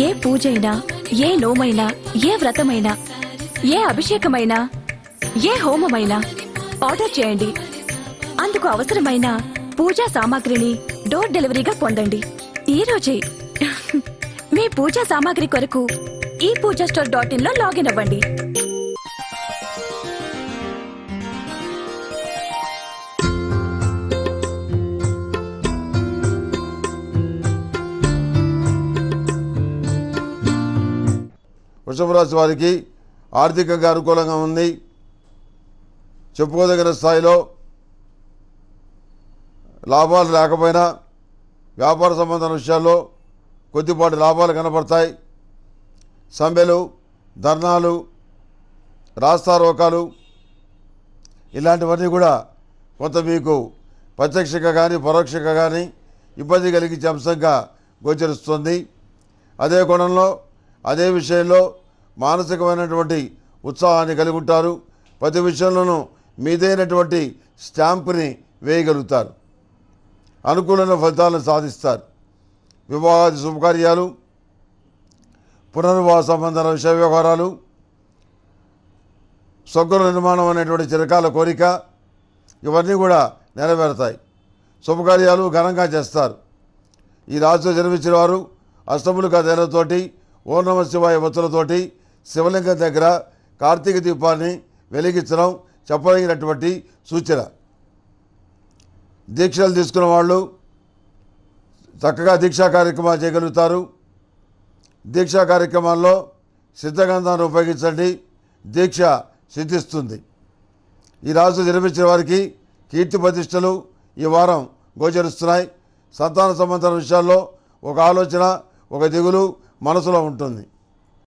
ఏ పూజైనా ఏ నోమైనా ఏ వ్రతమైనా ఏ అభిషేకమైనా ఏ హోమమైనా ఆర్డర్ చేయండి అందుకు అవసరమైన పూజా సామాగ్రిని డోర్ డెలివరీగా పొందండి ఈ రోజే మీ పూజా సామాగ్రి కొరకు ఈ పూజా స్టోర్ డాట్ ఇన్ లో లాగిన్ అవ్వండి వృషభ రాశి వారికి ఆర్థికంగా అనుకూలంగా ఉంది చెప్పుకోదగిన స్థాయిలో లాభాలు లేకపోయినా వ్యాపార సంబంధమైన విషయాల్లో కొద్దిపాటి లాభాలు కనపడతాయి సమ్మెలు ధర్నాలు రాస్తారోకాలు ఇలాంటివన్నీ కూడా కొంత మీకు ప్రత్యక్షంగా కానీ పరోక్షంగా కానీ ఇబ్బంది కలిగించే అంశంగా గోచరిస్తుంది అదే కోణంలో అదే విషయంలో మానసికమైనటువంటి ఉత్సాహాన్ని కలిగి ఉంటారు ప్రతి విషయంలోనూ మీదైనటువంటి స్టాంపుని వేయగలుగుతారు అనుకూలమైన ఫలితాలను సాధిస్తారు వివాహాది శుభకార్యాలు పునర్వివాహ సంబంధాల విషయ వ్యవహారాలు స్వగృహ నిర్మాణం అనేటువంటి చిరకాల కోరిక ఇవన్నీ కూడా నెరవేరుతాయి శుభకార్యాలు ఘనంగా చేస్తారు ఈ రాశిలో జన్మించిన వారు అష్టములుగా తేలతోటి ఓం నమ శివాయ వత్తులతోటి శివలింగం దగ్గర కార్తీక దీపాన్ని వెలిగించడం చెప్పదగినటువంటి సూచన దీక్షలు తీసుకున్న వాళ్ళు చక్కగా దీక్షా కార్యక్రమాలు చేయగలుగుతారు దీక్షా కార్యక్రమాల్లో సిద్ధగంధాన్ని ఉపయోగించండి దీక్ష సిద్ధిస్తుంది ఈ రాశి జన్మించిన వారికి కీర్తి ప్రతిష్టలు ఈ వారం గోచరిస్తున్నాయి సంతాన సంబంధం విషయాల్లో ఒక ఆలోచన ఒక దిగులు మనసులో ఉంటుంది